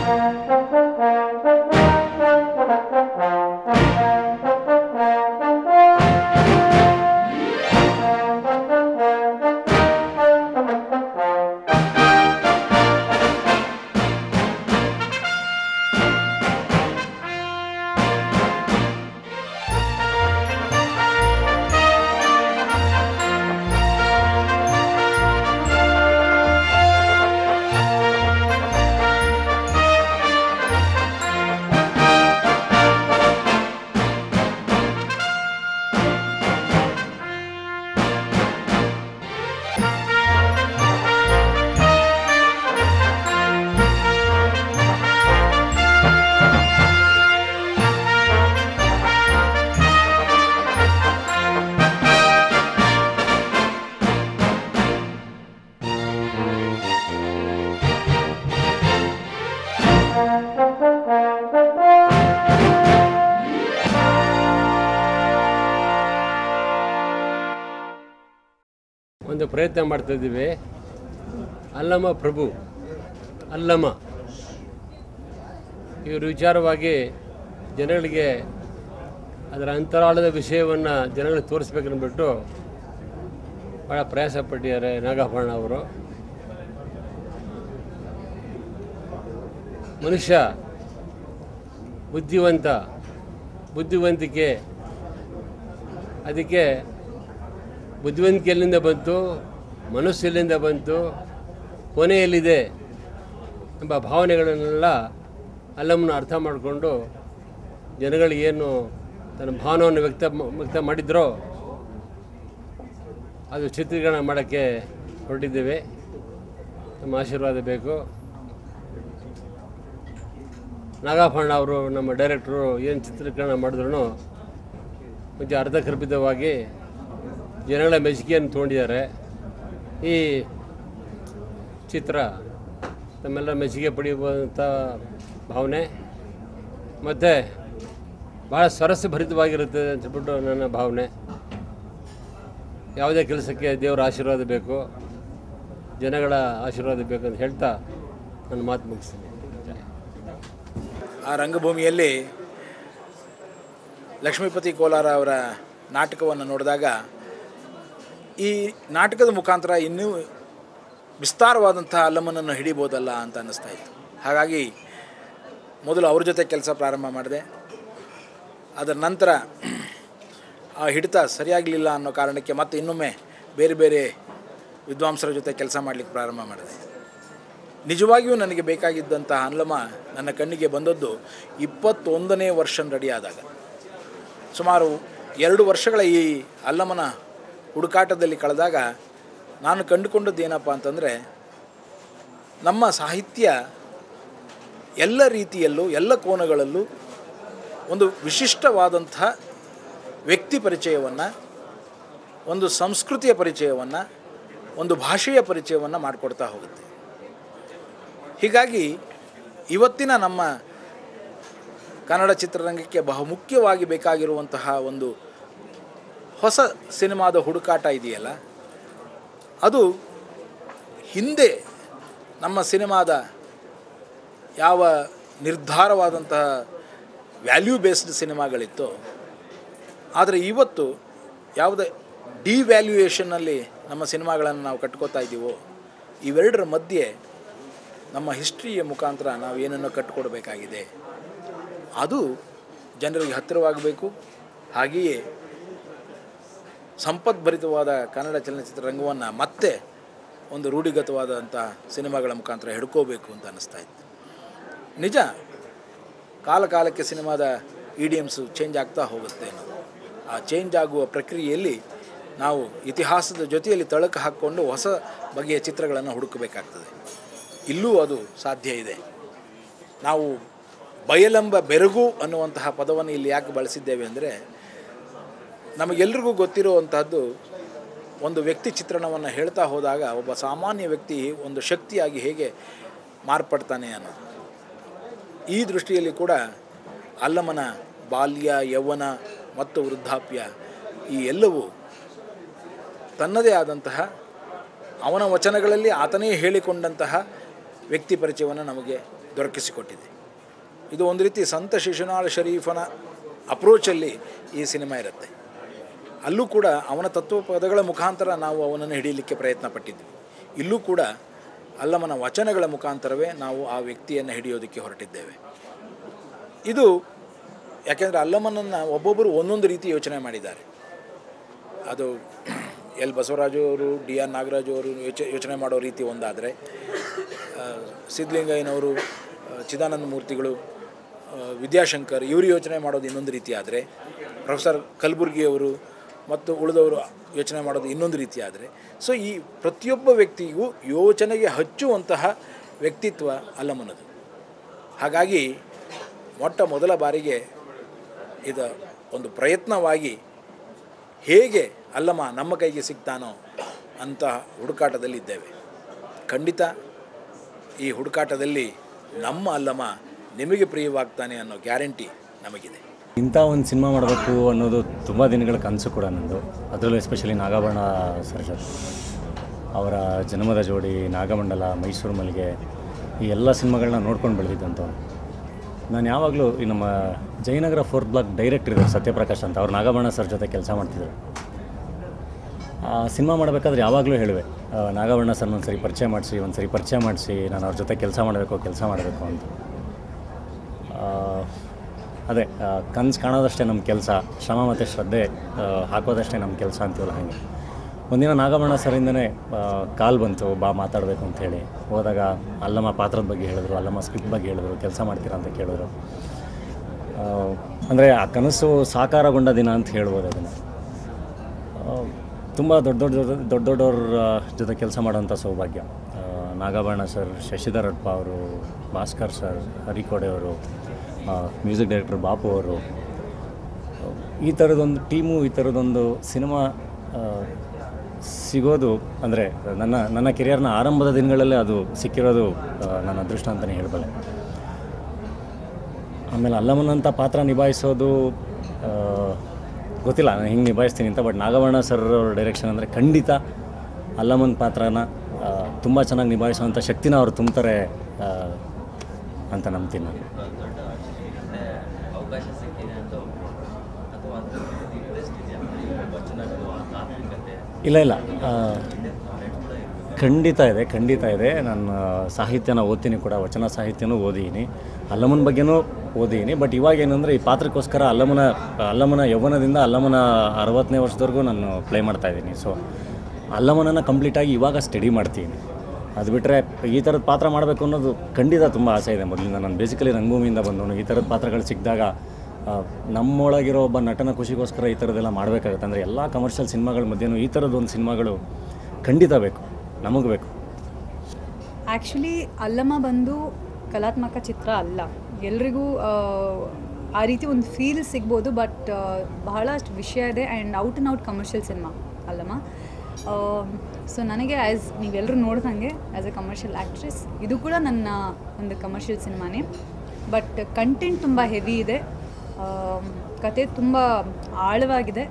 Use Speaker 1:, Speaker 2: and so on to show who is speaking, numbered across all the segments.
Speaker 1: ಒಂದು ಪ್ರಯತ್ನ ಮಾಡ್ತಾ ಇದ್ದೀವಿ ಅಲ್ಲಮ ಪ್ರಭು ಅಲ್ಲಮ ಇವ್ರ ವಿಚಾರವಾಗಿ ಜನಗಳಿಗೆ ಅದರ ಅಂತರಾಳದ ವಿಷಯವನ್ನು ಜನಗಳಿಗೆ ತೋರಿಸ್ಬೇಕನ್ಬಿಟ್ಟು ಭಾಳ ಪ್ರಯಾಸ ಪಟ್ಟಿದ್ದಾರೆ ನಾಗಭರಣ ಅವರು ಮನುಷ್ಯ ಬುದ್ಧಿವಂತ ಬುದ್ಧಿವಂತಿಕೆ ಅದಕ್ಕೆ ಬುದ್ಧಿವಂತಿಕೆ ಎಲ್ಲಿಂದ ಬಂತು ಮನಸ್ಸು ಎಲ್ಲಿಂದ ಬಂತು ಕೊನೆ ಎಲ್ಲಿದೆ ಎಂಬ ಭಾವನೆಗಳನ್ನೆಲ್ಲ ಅಲ್ಲಮ್ಮನ ಅರ್ಥ ಮಾಡಿಕೊಂಡು ಜನಗಳಿಗೇನು ತನ್ನ ಭಾವನೆಯನ್ನು ವ್ಯಕ್ತ ವ್ಯಕ್ತ ಮಾಡಿದ್ರೋ ಅದು ಚಿತ್ರೀಕರಣ ಮಾಡೋಕ್ಕೆ ಹೊರಟಿದ್ದೇವೆ ನಮ್ಮ ಆಶೀರ್ವಾದ ಬೇಕು ನಾಗಪ್ಪಣ್ಣ ಅವರು ನಮ್ಮ ಡೈರೆಕ್ಟ್ರು ಏನು ಚಿತ್ರೀಕರಣ ಮಾಡಿದ್ರು ಕೊಂಚ ಅರ್ಧಕಲ್ಪಿತವಾಗಿ ಜನಗಳ ಮೆಚ್ಚುಗೆಯನ್ನು ತೊಗೊಂಡಿದ್ದಾರೆ ಈ ಚಿತ್ರ ತಮ್ಮೆಲ್ಲ ಮೆಚ್ಚುಗೆ ಪಡೆಯುವಂಥ ಭಾವನೆ ಮತ್ತು ಭಾಳ ಸರಸಭರಿತವಾಗಿರುತ್ತೆ ಅಂತ ಹೇಳ್ಬಿಟ್ಟು ನನ್ನ ಭಾವನೆ ಯಾವುದೇ ಕೆಲಸಕ್ಕೆ ದೇವರ ಆಶೀರ್ವಾದ ಬೇಕು ಜನಗಳ ಆಶೀರ್ವಾದ ಬೇಕು ಅಂತ ಹೇಳ್ತಾ ನನ್ನ ಮಾತು ಮುಗಿಸ್ತೀನಿ
Speaker 2: ಆ ರಂಗಭೂಮಿಯಲ್ಲಿ ಲಕ್ಷ್ಮೀಪತಿ ಕೋಲಾರ ಅವರ ನಾಟಕವನ್ನು ನೋಡಿದಾಗ ಈ ನಾಟಕದ ಮುಖಾಂತರ ಇನ್ನೂ ವಿಸ್ತಾರವಾದಂಥ ಅಲ್ಲಮ್ಮನನ್ನು ಹಿಡಿಬೋದಲ್ಲ ಅಂತ ಅನ್ನಿಸ್ತಾ ಇತ್ತು ಹಾಗಾಗಿ ಮೊದಲು ಅವ್ರ ಜೊತೆ ಕೆಲಸ ಪ್ರಾರಂಭ ಮಾಡಿದೆ ಅದರ ನಂತರ ಆ ಹಿಡಿತ ಸರಿಯಾಗಲಿಲ್ಲ ಅನ್ನೋ ಕಾರಣಕ್ಕೆ ಮತ್ತೆ ಇನ್ನೊಮ್ಮೆ ಬೇರೆ ಬೇರೆ ವಿದ್ವಾಂಸರ ಜೊತೆ ಕೆಲಸ ಮಾಡಲಿಕ್ಕೆ ಪ್ರಾರಂಭ ಮಾಡಿದೆ ನಿಜವಾಗಿಯೂ ನನಗೆ ಬೇಕಾಗಿದ್ದಂತಹ ಅಲ್ಲಮ ನನ್ನ ಕಣ್ಣಿಗೆ ಬಂದದ್ದು ಇಪ್ಪತ್ತೊಂದನೇ ವರ್ಷ ರೆಡಿ ಆದಾಗ ಸುಮಾರು ಎರಡು ವರ್ಷಗಳ ಈ ಅಲ್ಲಮನ ಹುಡುಕಾಟದಲ್ಲಿ ಕಳೆದಾಗ ನಾನು ಕಂಡುಕೊಂಡದ್ದು ಏನಪ್ಪ ಅಂತಂದರೆ ನಮ್ಮ ಸಾಹಿತ್ಯ ಎಲ್ಲ ರೀತಿಯಲ್ಲೂ ಎಲ್ಲ ಕೋನಗಳಲ್ಲೂ ಒಂದು ವಿಶಿಷ್ಟವಾದಂಥ ವ್ಯಕ್ತಿ ಪರಿಚಯವನ್ನು ಒಂದು ಸಂಸ್ಕೃತಿಯ ಪರಿಚಯವನ್ನು ಒಂದು ಭಾಷೆಯ ಪರಿಚಯವನ್ನು ಮಾಡಿಕೊಡ್ತಾ ಹೋಗುತ್ತೆ ಹೀಗಾಗಿ ಇವತ್ತಿನ ನಮ್ಮ ಕನ್ನಡ ಚಿತ್ರರಂಗಕ್ಕೆ ಬಹುಮುಖ್ಯವಾಗಿ ಬೇಕಾಗಿರುವಂತಹ ಒಂದು ಹೊಸ ಸಿನಿಮಾದ ಹುಡುಕಾಟ ಇದೆಯಲ್ಲ ಅದು ಹಿಂದೆ ನಮ್ಮ ಸಿನಿಮಾದ ಯಾವ ನಿರ್ಧಾರವಾದಂತಹ ವ್ಯಾಲ್ಯೂ ಬೇಸ್ಡ್ ಸಿನಿಮಾಗಳಿತ್ತು ಆದರೆ ಇವತ್ತು ಯಾವುದೇ ಡಿವ್ಯಾಲ್ಯೂಯೇಷನ್ನಲ್ಲಿ ನಮ್ಮ ಸಿನಿಮಾಗಳನ್ನು ನಾವು ಕಟ್ಕೋತಾ ಇದ್ದೀವೋ ಇವೆರಡರ ಮಧ್ಯೆ ನಮ್ಮ ಹಿಸ್ಟ್ರಿಯ ಮುಖಾಂತರ ನಾವು ಏನನ್ನು ಕಟ್ಟಿಕೊಡ್ಬೇಕಾಗಿದೆ ಅದು ಜನರಿಗೆ ಹತ್ತಿರವಾಗಬೇಕು ಹಾಗೆಯೇ ಸಂಪದ್ಭರಿತವಾದ ಕನ್ನಡ ಚಲನಚಿತ್ರ ರಂಗವನ್ನು ಮತ್ತೆ ಒಂದು ರೂಢಿಗತವಾದಂಥ ಸಿನಿಮಾಗಳ ಮುಖಾಂತರ ಹಿಡ್ಕೋಬೇಕು ಅಂತ ಅನ್ನಿಸ್ತಾ ಇತ್ತು ನಿಜ ಕಾಲ ಕಾಲಕ್ಕೆ ಸಿನಿಮಾದ ಇಡಿಯಮ್ಸು ಚೇಂಜ್ ಆಗ್ತಾ ಹೋಗುತ್ತೆ ಅನ್ನೋದು ಆ ಚೇಂಜ್ ಆಗುವ ಪ್ರಕ್ರಿಯೆಯಲ್ಲಿ ನಾವು ಇತಿಹಾಸದ ಜೊತೆಯಲ್ಲಿ ತಳಕು ಹಾಕ್ಕೊಂಡು ಹೊಸ ಬಗೆಯ ಚಿತ್ರಗಳನ್ನು ಹುಡುಕಬೇಕಾಗ್ತದೆ ಇಲ್ಲೂ ಅದು ಸಾಧ್ಯ ಇದೆ ನಾವು ಬಯಲೆಂಬ ಬೆರಗು ಅನ್ನುವಂತಹ ಪದವನ್ನು ಇಲ್ಲಿ ಯಾಕೆ ಬಳಸಿದ್ದೇವೆ ಅಂದರೆ ನಮಗೆಲ್ರಿಗೂ ಗೊತ್ತಿರುವಂತಹದ್ದು ಒಂದು ವ್ಯಕ್ತಿ ಚಿತ್ರಣವನ್ನು ಹೇಳ್ತಾ ಹೋದಾಗ ಒಬ್ಬ ಸಾಮಾನ್ಯ ವ್ಯಕ್ತಿ ಒಂದು ಶಕ್ತಿಯಾಗಿ ಹೇಗೆ ಮಾರ್ಪಡ್ತಾನೆ ಅನ್ನೋದು ಈ ದೃಷ್ಟಿಯಲ್ಲಿ ಕೂಡ ಅಲ್ಲಮನ ಬಾಲ್ಯ ಯೌವನ ಮತ್ತು ವೃದ್ಧಾಪ್ಯ ಈ ಎಲ್ಲವೂ ತನ್ನದೇ ಆದಂತಹ ಅವನ ವಚನಗಳಲ್ಲಿ ಆತನೇ ಹೇಳಿಕೊಂಡಂತಹ ವ್ಯಕ್ತಿ ಪರಿಚಯವನ್ನು ನಮಗೆ ದೊರಕಿಸಿಕೊಟ್ಟಿದೆ ಇದು ಒಂದು ರೀತಿ ಸಂತ ಶಿಶುನಾಳ ಶರೀಫನ ಅಪ್ರೋಚಲ್ಲಿ ಈ ಸಿನಿಮಾ ಇರುತ್ತೆ ಅಲ್ಲೂ ಕೂಡ ಅವನ ತತ್ವ ಪದಗಳ ಮುಖಾಂತರ ನಾವು ಅವನನ್ನು ಹಿಡಿಯಲಿಕ್ಕೆ ಪ್ರಯತ್ನ ಪಟ್ಟಿದ್ವಿ ಇಲ್ಲೂ ಕೂಡ ಅಲ್ಲಮನ ವಚನಗಳ ಮುಖಾಂತರವೇ ನಾವು ಆ ವ್ಯಕ್ತಿಯನ್ನು ಹಿಡಿಯೋದಕ್ಕೆ ಹೊರಟಿದ್ದೇವೆ ಇದು ಯಾಕೆಂದರೆ ಅಲ್ಲಮನನ್ನು ಒಬ್ಬೊಬ್ಬರು ಒಂದೊಂದು ರೀತಿ ಯೋಚನೆ ಮಾಡಿದ್ದಾರೆ ಅದು ಎಲ್ ಬಸವರಾಜು ಅವರು ಡಿ ಆರ್ ನಾಗರಾಜು ಅವರು ಯೋಚ ಯೋಚನೆ ಮಾಡೋ ರೀತಿ ಒಂದಾದರೆ ಸಿದ್ಧಲಿಂಗಯ್ಯನವರು ಆ, ಚಿದಾನಂದ ಮೂರ್ತಿಗಳು ಆ, ವಿದ್ಯಾಶಂಕರ್ ಇವರು ಯೋಚನೆ ಮಾಡೋದು ಇನ್ನೊಂದು ರೀತಿ ಆದರೆ ಪ್ರೊಫೆಸರ್ ಕಲಬುರ್ಗಿಯವರು ಮತ್ತು ಉಳಿದವರು ಯೋಚನೆ ಮಾಡೋದು ಇನ್ನೊಂದು ರೀತಿ ಆದರೆ ಸೊ ಈ ಪ್ರತಿಯೊಬ್ಬ ವ್ಯಕ್ತಿಗೂ ಯೋಚನೆಗೆ ಹಚ್ಚುವಂತಹ ವ್ಯಕ್ತಿತ್ವ ಅಲ್ಲಮನದು ಹಾಗಾಗಿ ಮೊಟ್ಟ ಮೊದಲ ಬಾರಿಗೆ ಇದು ಒಂದು ಪ್ರಯತ್ನವಾಗಿ ಹೇಗೆ ಅಲ್ಲಮ ನಮ್ಮ ಕೈಗೆ ಸಿಗ್ತಾನೋ ಅಂತ ಹುಡುಕಾಟದಲ್ಲಿದ್ದೇವೆ ಖಂಡಿತ ಈ ಹುಡುಕಾಟದಲ್ಲಿ ನಮ್ಮ ಅಲ್ಲಮ ನಿಮಗೆ ಪ್ರಿಯವಾಗ್ತಾನೆ ಅನ್ನೋ ಗ್ಯಾರಂಟಿ ನಮಗಿದೆ
Speaker 3: ಇಂಥ ಒಂದು ಸಿನಿಮಾ ಮಾಡಬೇಕು ಅನ್ನೋದು ತುಂಬ ದಿನಗಳ ಕನಸು ಕೂಡ ನಂದು ಅದರಲ್ಲೂ ಎಸ್ಪೆಷಲಿ ನಾಗಬಣ್ಣ ಸರ್ಜರ್ ಅವರ ಜನ್ಮದ ಜೋಡಿ ನಾಗಮಂಡಲ ಮೈಸೂರು ಮಲ್ಲಿಗೆ ಈ ಎಲ್ಲ ಸಿನಿಮಾಗಳನ್ನ ನೋಡ್ಕೊಂಡು ಬೆಳೆದಿದ್ದಂಥವ್ನು ನಾನು ಯಾವಾಗಲೂ ಈ ನಮ್ಮ ಜಯನಗರ ಫೋರ್ತ್ ಬ್ಲಾಕ್ ಡೈರೆಕ್ಟರ್ ಇದ್ದಾರೆ ಸತ್ಯಪ್ರಕಾಶ್ ಅಂತ ಅವ್ರು ನಾಗಬಣ್ಣ ಸರ್ ಜೊತೆ ಕೆಲಸ ಮಾಡ್ತಿದ್ರು ಆ ಸಿನಿಮಾ ಮಾಡಬೇಕಾದ್ರೆ ಯಾವಾಗಲೂ ಹೇಳುವೆ ಆ, ನಾಗಬಣ್ಣ ಸರ್ ಒಂದು ಸರಿ ಪರಿಚಯ ಮಾಡಿಸಿ ಒಂದು ಸರಿ ಪರಿಚಯ ಮಾಡಿಸಿ ನಾನು ಅವ್ರ ಜೊತೆ ಕೆಲಸ ಮಾಡಬೇಕು ಕೆಲಸ ಮಾಡಬೇಕು ಅಂತ ಆ, ಅದೇ ಕನಸು ಕಾಣೋದಷ್ಟೇ ನಮ್ಮ ಕೆಲಸ ಶ್ರಮ ಮತ್ತು ಶ್ರದ್ಧೆ ಆ, ಹಾಕೋದಷ್ಟೇ ನಮ್ಮ ಕೆಲಸ ಅಂತೀವಲ್ಲ ಹಾಗೆ ಒಂದಿನ ನಾಗಮಣ್ಣ ಸರಿಂದನೇ ಕಾಲ್ ಬಂತು ಬಾ ಮಾತಾಡಬೇಕು ಅಂತ ಹೇಳಿ ಹೋದಾಗ ಅಲ್ಲಮ್ಮ ಪಾತ್ರದ ಬಗ್ಗೆ ಹೇಳಿದ್ರು ಅಲ್ಲಮ್ಮ ಸ್ಕ್ರಿಪ್ಟ್ ಬಗ್ಗೆ ಹೇಳಿದ್ರು ಕೆಲಸ ಮಾಡ್ತೀರಾ ಅಂತ ಕೇಳಿದ್ರು ಅಂದರೆ ಆ ಕನಸು ಸಾಕಾರಗೊಂಡ ದಿನ ಅಂತ ಹೇಳ್ಬೋದು ಅದನ್ನು ತುಂಬ ದೊಡ್ಡ ದೊಡ್ಡ ದೊಡ್ಡ ದೊಡ್ಡ ದೊಡ್ಡವ್ರ ಜೊತೆ ಕೆಲಸ ಮಾಡೋಂಥ ಸೌಭಾಗ್ಯ ಆ, ನಾಗಭರಣ ಸರ್ ಶಶಿಧರ್ ಅಡ್ಪ ಅವರು ಭಾಸ್ಕರ್ ಸರ್ ಹರಿಕೋಡೆ ಅವರು ಮ್ಯೂಸಿಕ್ ಡೈರೆಕ್ಟರ್ ಬಾಪು ಅವರು ಈ ಥರದೊಂದು ಟೀಮು ಈ ಥರದೊಂದು ಸಿನಿಮಾ ಆ, ಸಿಗೋದು ಅಂದರೆ ನನ್ನ ನನ್ನ ಕೆರಿಯರ್ನ ಆರಂಭದ ದಿನಗಳಲ್ಲೇ ಅದು ಸಿಕ್ಕಿರೋದು ಆ, ನನ್ನ ಅದೃಷ್ಟ ಅಂತಲೇ ಹೇಳಬಲ್ಲೆ ಆಮೇಲೆ ಅಲ್ಲಮ್ಮನಂಥ ಪಾತ್ರ ನಿಭಾಯಿಸೋದು ಆ, ಗೊತ್ತಿಲ್ಲ ನಾನು ಹಿಂಗೆ ನಿಭಾಯಿಸ್ತೀನಿ ಅಂತ ಬಟ್ ನಾಗವರ್ಣ ಸರ್ ಅವ್ರ ಡೈರೆಕ್ಷನ್ ಅಂದರೆ ಖಂಡಿತ ಅಲ್ಲಮ್ಮನ ಪಾತ್ರನ ತುಂಬ ಚೆನ್ನಾಗಿ ನಿಭಾಯಿಸೋವಂಥ ಶಕ್ತಿನ ಅವ್ರು ತುಂಬ್ತಾರೆ ಆ, ಅಂತ ನಂಬ್ತೀನಿ ನಾನು
Speaker 4: ಅವಕಾಶ ಸಿಕ್ಕಿದೆ ಅಂತ ಅಥವಾ ಇಂಟ್ರೆಸ್ಟ್ ಇದೆಯಾ ವಚನಗಳು ಆ ತಾತ್ವಿಕತೆ
Speaker 3: ಇಲ್ಲ ಇಲ್ಲ ಆ, ಖಂಡಿತ ಇದೆ ಖಂಡಿತ ಇದೆ ನಾನು ಸಾಹಿತ್ಯನ ಓದ್ತೀನಿ ಕೂಡ ವಚನ ಸಾಹಿತ್ಯನೂ ಓದಿದ್ದೀನಿ ಅಲ್ಲಮ್ಮನ ಬಗ್ಗೆನೂ ಓದಿದ್ದೀನಿ ಬಟ್ ಇವಾಗ ಏನಂದರೆ ಈ ಪಾತ್ರಕ್ಕೋಸ್ಕರ ಅಲ್ಲಮ್ಮನ ಅಲ್ಲಮ್ಮನ ಯೌವನದಿಂದ ಅಲ್ಲಮ್ಮನ ಅರವತ್ತನೇ ವರ್ಷದವರೆಗೂ ನಾನು ಪ್ಲೇ ಮಾಡ್ತಾ ಇದ್ದೀನಿ ಸೊ ಅಲ್ಲಮ್ಮನನ್ನು ಕಂಪ್ಲೀಟಾಗಿ ಇವಾಗ ಸ್ಟಡಿ ಮಾಡ್ತೀನಿ ಅದು ಬಿಟ್ಟರೆ ಈ ಥರದ ಪಾತ್ರ ಮಾಡಬೇಕು ಅನ್ನೋದು ಖಂಡಿತ ತುಂಬ ಆಸೆ ಇದೆ ಮೊದಲಿಂದ ನಾನು ಬೇಸಿಕಲಿ ರಂಗಭೂಮಿಯಿಂದ ಬಂದವನು ಈ ಥರದ ಪಾತ್ರಗಳು ಸಿಕ್ಕಿದಾಗ ಆ, ನಮ್ಮೊಳಗಿರೋ ಒಬ್ಬ ನಟನ ಖುಷಿಗೋಸ್ಕರ ಈ ಥರದ್ದೆಲ್ಲ ಮಾಡಬೇಕಾಗುತ್ತೆ ಅಂದರೆ ಎಲ್ಲ ಕಮರ್ಷಿಯಲ್ ಸಿನಿಮಾಗಳ ಮಧ್ಯೆನೂ ಈ ಥರದ್ದೊಂದು ಸಿನಿಮಾಗಳು ಖಂಡಿತ ಬೇಕು ನಮಗೆ ಬೇಕು
Speaker 5: ಆ್ಯಕ್ಚುಲಿ ಅಲ್ಲಮ್ಮ ಬಂದು ಕಲಾತ್ಮಕ ಚಿತ್ರ ಅಲ್ಲ ಎಲ್ರಿಗೂ ಆ, ಆ ರೀತಿ ಒಂದು ಫೀಲ್ ಸಿಗ್ಬೋದು ಬಟ್ ಬಹಳಷ್ಟು ವಿಷಯ ಇದೆ and out and out commercial cinema Allamma so ನನಗೆ ಆ್ಯಸ್ ನೀವೆಲ್ಲರೂ ನೋಡ್ದಂಗೆ ಆ್ಯಸ್ ಎ ಕಮರ್ಷಿಯಲ್ ಆ್ಯಕ್ಟ್ರೆಸ್ ಇದು ಕೂಡ ನನ್ನ ಒಂದು ಕಮರ್ಷಿಯಲ್ ಸಿನಿಮಾನೇ ಬಟ್ ಕಂಟೆಂಟ್ ತುಂಬ ಹೆವಿ ಇದೆ ಆ, ಕತೆ ತುಂಬ ಆಳವಾಗಿದೆ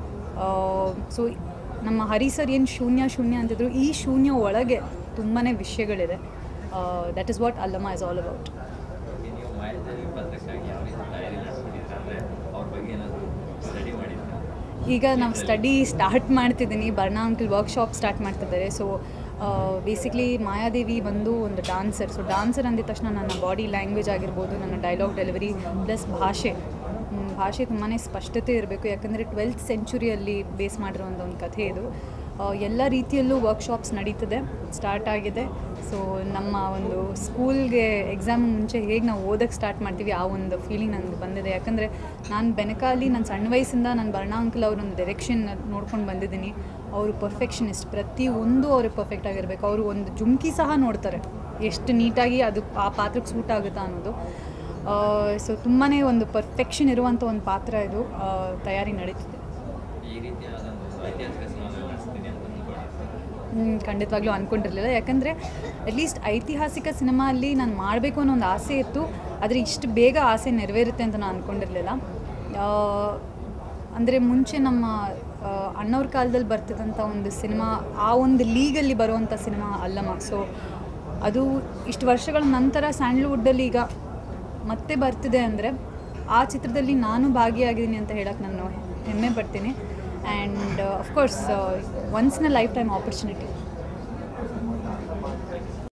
Speaker 5: ಸೊ ನಮ್ಮ ಹರಿ ಸರ್ ಏನು ಶೂನ್ಯ ಶೂನ್ಯ ಅಂತಿದ್ರು ಈ ಶೂನ್ಯ ಒಳಗೆ ತುಂಬಾ ವಿಷಯಗಳಿದೆ that is what Allamma is all about
Speaker 4: ನೀವು ಮಾಯಾದೇವಿ ಪಾತ್ರಕ್ಕಾಗಿ ಯಾವ ರೀತಿ ತಯಾರಿ ನಡೆಸ್ಕೊಂಡಿದ್ರೆ ಅಂದರೆ ಅವ್ರ ಬಗ್ಗೆ ಏನಾದರೂ ಸ್ಟಡಿ ಮಾಡಿದ್ರೆ
Speaker 5: ಈಗ ನಾವು ಸ್ಟಡಿ ಸ್ಟಾರ್ಟ್ ಮಾಡ್ತಿದ್ದೀನಿ ಬರ್ಣಾ ಅಂಕಲ್ ವರ್ಕ್ಶಾಪ್ ಸ್ಟಾರ್ಟ್ ಮಾಡ್ತಿದ್ದಾರೆ ಸೊ ಬೇಸಿಕ್ಲಿ ಮಾಯಾದೇವಿ ಬಂದು ಒಂದು ಡಾನ್ಸರ್ ಸೊ ಡಾನ್ಸರ್ ಅಂದಿದ ತಕ್ಷಣ ನನ್ನ ಬಾಡಿ ಲ್ಯಾಂಗ್ವೇಜ್ ಆಗಿರ್ಬೋದು ನನ್ನ ಡೈಲಾಗ್ ಡೆಲಿವರಿ ಪ್ಲಸ್ ಭಾಷೆ ಹ್ಮ್, ಭಾಷೆ ತುಂಬಾ ಸ್ಪಷ್ಟತೆ ಇರಬೇಕು ಯಾಕಂದರೆ ಟ್ವೆಲ್ತ್ ಸೆಂಚುರಿಯಲ್ಲಿ ಬೇಸ್ ಮಾಡಿರುವಂಥ ಒಂದು ಕಥೆ ಇದು ಆ, ಎಲ್ಲ ರೀತಿಯಲ್ಲೂ ವರ್ಕ್ಶಾಪ್ಸ್ ನಡೀತದೆ ಸ್ಟಾರ್ಟ್ ಆಗಿದೆ ಸೊ ನಮ್ಮ ಒಂದು ಸ್ಕೂಲ್ಗೆ ಎಕ್ಸಾಮ್ ಮುಂಚೆ ಹೇಗೆ ನಾವು ಓದೋಕ್ಕೆ ಸ್ಟಾರ್ಟ್ ಮಾಡ್ತೀವಿ ಆ ಒಂದು ಫೀಲಿಂಗ್ ನನಗೆ ಬಂದಿದೆ ಯಾಕಂದರೆ ನಾನು ಬೆನಕಾಲಿ ನನ್ನ ಸಣ್ಣ ವಯಸ್ಸಿಂದ ನಾನು ಬರ್ಣಾ ಅಂಕಲ್ ಅವ್ರ ಒಂದು ಡೈರೆಕ್ಷನ್ ನೋಡ್ಕೊಂಡು ಬಂದಿದ್ದೀನಿ ಅವರು ಪರ್ಫೆಕ್ಷನಿಸ್ಟ್ ಪ್ರತಿಯೊಂದು ಅವರು ಪರ್ಫೆಕ್ಟ್ ಆಗಿರಬೇಕು ಅವರು ಒಂದು ಜುಮ್ಕಿ ಸಹ ನೋಡ್ತಾರೆ ಎಷ್ಟು ನೀಟಾಗಿ ಅದು ಆ ಪಾತ್ರಕ್ಕೆ ಸೂಟ್ ಆಗುತ್ತಾ ಅನ್ನೋದು ಸೊ ತುಂಬಾ ಒಂದು ಪರ್ಫೆಕ್ಷನ್ ಇರುವಂಥ ಒಂದು ಪಾತ್ರ ಇದು ಆ, ತಯಾರಿ ನಡೀತಿದೆ
Speaker 4: ಈ ರೀತಿಯಾದ ಒಂದು ಐತಿಹಾಸಿಕ ಸಿನಿಮಾಗಳು ನಡೆಸ್ತೀನಿ ಅಂತ ಅಂದ್ಕೊಂಡಿದ್ದೆ
Speaker 5: ಹ್ಮ್, ಖಂಡಿತವಾಗ್ಲೂ ಅಂದ್ಕೊಂಡಿರಲಿಲ್ಲ ಯಾಕಂದರೆ ಅಟ್ಲೀಸ್ಟ್ ಐತಿಹಾಸಿಕ ಸಿನಿಮಾ ಅಲ್ಲಿ ನಾನು ಮಾಡಬೇಕು ಅನ್ನೋ ಒಂದು ಆಸೆ ಇತ್ತು ಆದರೆ ಇಷ್ಟು ಬೇಗ ಆಸೆ ನೆರವೇರುತ್ತೆ ಅಂತ ನಾನು ಅಂದ್ಕೊಂಡಿರಲಿಲ್ಲ ಅಂದರೆ ಮುಂಚೆ ನಮ್ಮ ಆ, ಅಣ್ಣವ್ರ ಕಾಲದಲ್ಲಿ ಬರ್ತಿದ್ದಂಥ ಒಂದು ಸಿನಿಮಾ ಆ ಒಂದು ಲೀಗಲ್ಲಿ ಬರುವಂಥ ಸಿನಿಮಾ ಅಲ್ಲಮ್ಮ ಸೊ ಅದು ಇಷ್ಟು ವರ್ಷಗಳ ನಂತರ ಸ್ಯಾಂಡ್ಲ್ವುಡ್ಡಲ್ಲಿ ಈಗ ಮತ್ತೆ ಬರ್ತಿದೆ ಅಂದರೆ ಆ ಚಿತ್ರದಲ್ಲಿ ನಾನು ಭಾಗಿಯಾಗಿದ್ದೀನಿ ಅಂತ ಹೇಳಕ್ಕೆ ನಾನು ಹೆಮ್ಮೆ ಪಡ್ತೀನಿ and of course once in a lifetime opportunity